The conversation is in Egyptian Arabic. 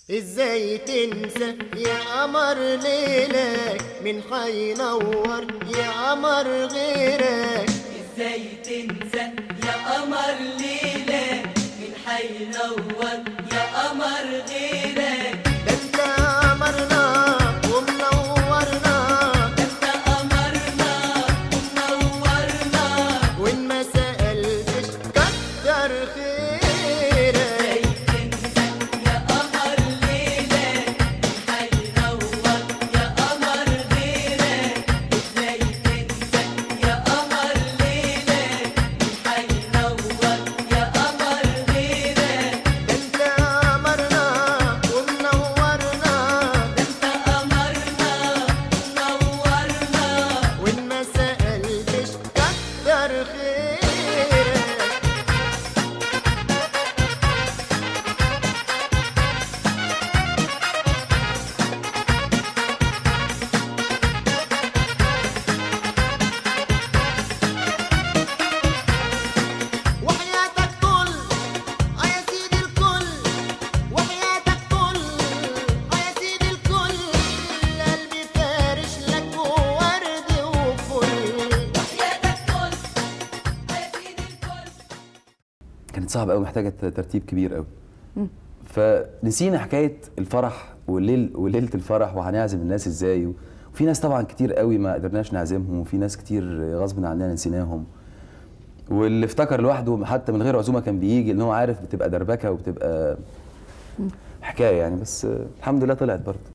ازاي تنسى يا قمر ليلك من حينور يا قمر غيرك ازاي تنسى يا قمر ليلة من حينور يا قمر غيرك ده انت قمرنا ومنورنا ده انت قمرنا ومنورنا وان ما سألتش كتر خيرك ازاي تنسى يا قمر ليلة من حينور يا قمر غيرك ازاي تنسى يا قمر ليلة من حينور يا قمر غيرك ده انت قمرنا ومنورنا ده انت قمرنا ومنورنا وان ما سألتش كتر خيرك وحياتك كل اه يا سيدي الكل وحياتك كل اه يا سيدي الكل قلبي فارش لك ورد وفل حياتك كل يا سيدي الكل كانت صعبه قوي محتاجه ترتيب كبير قوي فنسينا حكايه الفرح والليل وليله الفرح وهنعزم الناس ازاي وفي ناس طبعا كتير قوي ما قدرناش نعزمهم وفي ناس كتير غصب عننا نسيناهم واللي افتكر لوحده حتى من غير عزومه كان بيجي ان هو عارف بتبقى دربكه وبتبقى حكايه يعني بس الحمد لله طلعت برضه